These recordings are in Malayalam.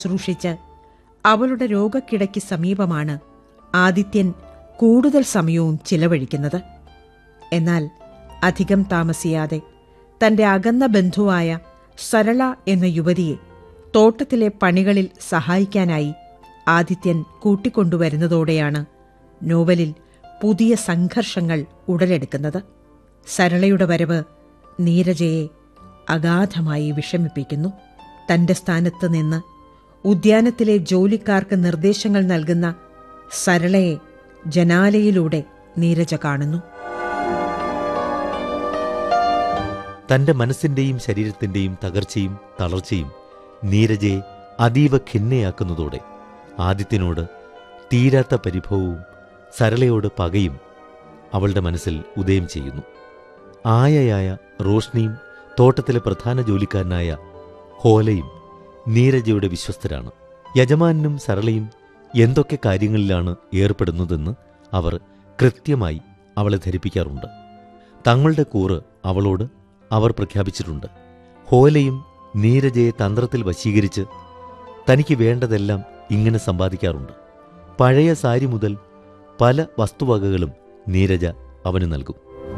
ശുശ്രൂഷിച്ച് അവളുടെ രോഗക്കിടയ്ക്ക് സമീപമാണ് ആദിത്യൻ കൂടുതൽ സമയവും ചിലവഴിക്കുന്നത് എന്നാൽ അധികം താമസിയാതെ തന്റെ അകന്ന ബന്ധുവായ സരള എന്ന യുവതിയെ തോട്ടത്തിലെ പണികളിൽ സഹായിക്കാനായി ആദിത്യൻ കൂട്ടിക്കൊണ്ടുവരുന്നതോടെയാണ് നോവലിൽ പുതിയ സംഘർഷങ്ങൾ ഉടലെടുക്കുന്നത് സരളയുടെ വരവ് നീരജയെ അഗാധമായി വിഷമിപ്പിക്കുന്നു തന്റെ സ്ഥാനത്ത് നിന്ന് ഉദ്യാനത്തിലെ ജോലിക്കാർക്ക് നിർദ്ദേശങ്ങൾ നൽകുന്ന സരളയെ ജനാലയിലൂടെ നീരജ കാണുന്നു തന്റെ മനസ്സിന്റെയും ശരീരത്തിന്റെയും തകർച്ചയും തളർച്ചയും നീരജയെ അതീവ ഖിന്നയാക്കുന്നതോടെ ആദിത്യനോട് തീരാത്ത പരിഭവവും സരളയോട് പകയും അവളുടെ മനസ്സിൽ ഉദയം ചെയ്യുന്നു ആയയായ റോഷ്നിയും തോട്ടത്തിലെ പ്രധാന ജോലിക്കാരനായ ഹോലയും നീരജയുടെ വിശ്വസ്തരാണ് യജമാനും സരളയും എന്തൊക്കെ കാര്യങ്ങളിലാണ് ഏർപ്പെടുന്നതെന്ന് അവർ കൃത്യമായി അവളെ ധരിപ്പിക്കാറുണ്ട് തങ്ങളുടെ കൂറ് അവളോട് അവർ പ്രഖ്യാപിച്ചിട്ടുണ്ട് ഹോലയും നീരജയെ തന്ത്രത്തിൽ വശീകരിച്ച് തനിക്ക് വേണ്ടതെല്ലാം ഇങ്ങനെ സമ്പാദിക്കാറുണ്ട് പഴയ സാരി മുതൽ പല വസ്തുവകകളും നീരജ അവന് നൽകും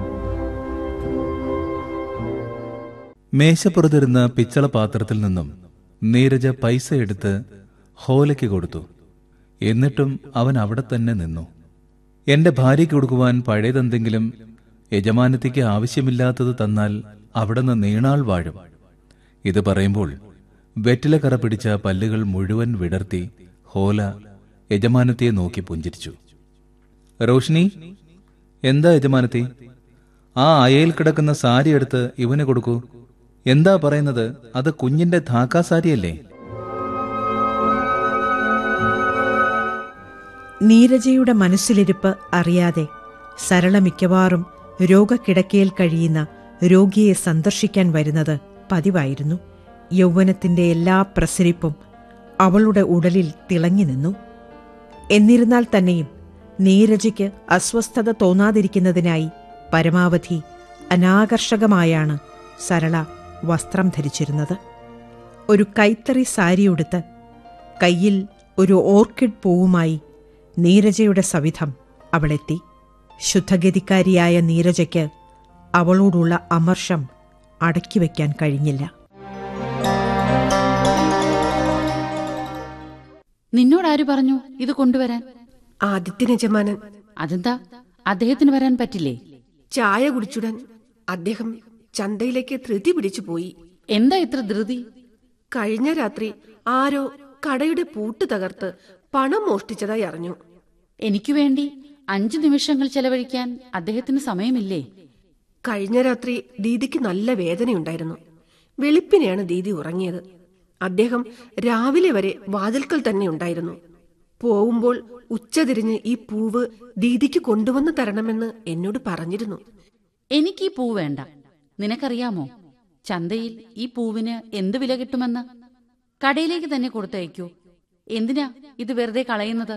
മേശപ്പുറത്തിരുന്ന പിച്ചള പാത്രത്തിൽ നിന്നും നീരജ പൈസ എടുത്ത് ഹോലയ്ക്ക് കൊടുത്തു എന്നിട്ടും അവൻ അവിടെ തന്നെ നിന്നു എന്റെ ഭാര്യയ്ക്ക് കൊടുക്കുവാൻ പഴയതെന്തെങ്കിലും യജമാനത്തിക്ക് ആവശ്യമില്ലാത്തത് തന്നാൽ അവിടുന്ന് നീണാൾ വാഴും ഇത് പറയുമ്പോൾ വെറ്റിലക്കറ പിടിച്ച പല്ലുകൾ മുഴുവൻ വിടർത്തി ഹോല യജമാനത്തിയെ നോക്കി പുഞ്ചിരിച്ചു റോഷിനി എന്താ യജമാനത്തി ആ അയയിൽ കിടക്കുന്ന സാരി എടുത്ത് ഇവന് കൊടുക്കൂ എന്താ പറയുന്നത് അത് കുഞ്ഞിന്റെ ധാക്കാ സാരിയല്ലേ നീരജയുടെ മനസ്സിലിരിപ്പ് അറിയാതെ സരള മിക്കവാറും രോഗക്കിടക്കയിൽ കഴിയുന്ന രോഗിയെ സന്ദർശിക്കാൻ വരുന്നത് പതിവായിരുന്നു യൗവനത്തിന്റെ എല്ലാ പ്രസരിപ്പും അവളുടെ ഉടലിൽ തിളങ്ങി നിന്നു എന്നിരുന്നാൽ തന്നെയും നീരജയ്ക്ക് അസ്വസ്ഥത തോന്നാതിരിക്കുന്നതിനായി പരമാവധി അനാകർഷകമായാണ് സരള വസ്ത്രം ധരിച്ചിരുന്നത് ഒരു കൈത്തറി സാരിയുടുത്ത് കയ്യിൽ ഒരു ഓർക്കിഡ് പൂവുമായി നീരജയുടെ സവിധം അവളെത്തി ശുദ്ധഗതിക്കാരിയായ നീരജയ്ക്ക് അവളോടുള്ള അമർഷം അടക്കിവെക്കാൻ കഴിഞ്ഞില്ല നിന്നോടാര് പറഞ്ഞു ഇത് കൊണ്ടുവരാൻ ആദിത്യൻ യജമാനൻ അതെന്താ അദ്ദേഹത്തിന് വരാൻ പറ്റില്ലേ ചായ കുടിച്ചുടൻ അദ്ദേഹം ചന്തയിലേക്ക് ധൃതി പിടിച്ചു പോയി എന്താ ഇത്ര ധൃതി കഴിഞ്ഞ രാത്രി ആരോ കടയുടെ പൂട്ട് തകർത്ത് പണം മോഷ്ടിച്ചതായി അറിഞ്ഞു എനിക്കു വേണ്ടി അഞ്ചു നിമിഷങ്ങൾ ചെലവഴിക്കാൻ അദ്ദേഹത്തിന് സമയമില്ലേ കഴിഞ്ഞ രാത്രി ദീദിക്ക് നല്ല വേദനയുണ്ടായിരുന്നു വെളുപ്പിനെയാണ് ദീദി ഉറങ്ങിയത് അദ്ദേഹം രാവിലെ വരെ വാതിൽക്കൽ തന്നെ ഉണ്ടായിരുന്നു പോവുമ്പോൾ ഉച്ചതിരിഞ്ഞ് ഈ പൂവ് ദീദിക്ക് കൊണ്ടുവന്ന് തരണമെന്ന് എന്നോട് പറഞ്ഞിരുന്നു എനിക്ക് ഈ പൂ വേണ്ട നിനക്കറിയാമോ ചന്തയിൽ ഈ പൂവിന് എന്ത് വില കിട്ടുമെന്ന് കടയിലേക്ക് തന്നെ കൊടുത്തയക്കൂ എന്തിനാ ഇത് വെറുതെ കളയുന്നത്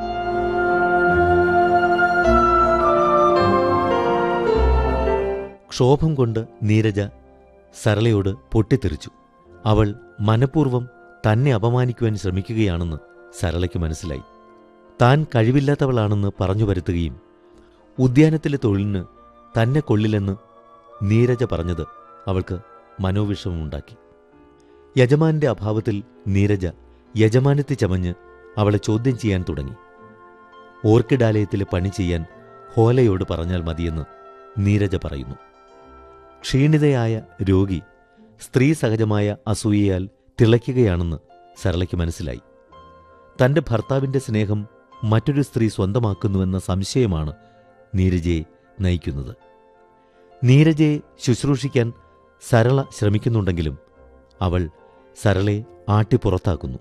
ക്ഷോഭം കൊണ്ട് നീരജ സരളയോട് പൊട്ടിത്തെറിച്ചു അവൾ മനഃപൂർവ്വം തന്നെ അപമാനിക്കുവാൻ ശ്രമിക്കുകയാണെന്ന് സരളയ്ക്ക് മനസ്സിലായി താൻ കഴിവില്ലാത്തവളാണെന്ന് പറഞ്ഞു വരുത്തുകയും ഉദ്യാനത്തിലെ തൊഴിലിന് തന്നെ കൊള്ളില്ലെന്ന് നീരജ പറഞ്ഞത് അവൾക്ക് മനോവിഷമമുണ്ടാക്കി യജമാന്റെ അഭാവത്തിൽ നീരജ യജമാനത്തെ ചമഞ്ഞ് അവളെ ചോദ്യം ചെയ്യാൻ തുടങ്ങി ഓർക്കിഡാലയത്തിലെ പണി ചെയ്യാൻ ഹോലയോട് പറഞ്ഞാൽ മതിയെന്ന് നീരജ പറയുന്നു ക്ഷീണിതയായ രോഗി സ്ത്രീ സഹജമായ അസൂയയാൽ തിളയ്ക്കുകയാണെന്ന് സരളയ്ക്ക് മനസ്സിലായി തന്റെ ഭർത്താവിന്റെ സ്നേഹം മറ്റൊരു സ്ത്രീ സ്വന്തമാക്കുന്നുവെന്ന സംശയമാണ് നീരജയെ നയിക്കുന്നത് നീരജയെ ശുശ്രൂഷിക്കാൻ സരള ശ്രമിക്കുന്നുണ്ടെങ്കിലും അവൾ സരളയെ ആട്ടിപ്പുറത്താക്കുന്നു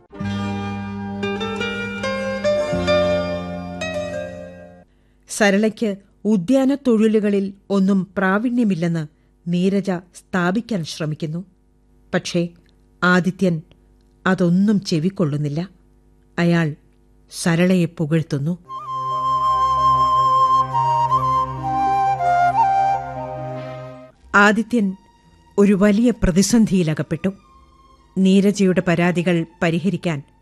സരളയ്ക്ക് ഉദ്യാന തൊഴിലുകളിൽ ഒന്നും പ്രാവീണ്യമില്ലെന്ന് നീരജ സ്ഥാപിക്കാൻ ശ്രമിക്കുന്നു പക്ഷേ ആദിത്യൻ അതൊന്നും ചെവിക്കൊള്ളുന്നില്ല അയാൾ സരളയെ പുകഴ്ത്തുന്നു ആദിത്യൻ ഒരു വലിയ പ്രതിസന്ധിയിലകപ്പെട്ടു നീരജയുടെ പരാതികൾ പരിഹരിക്കാൻ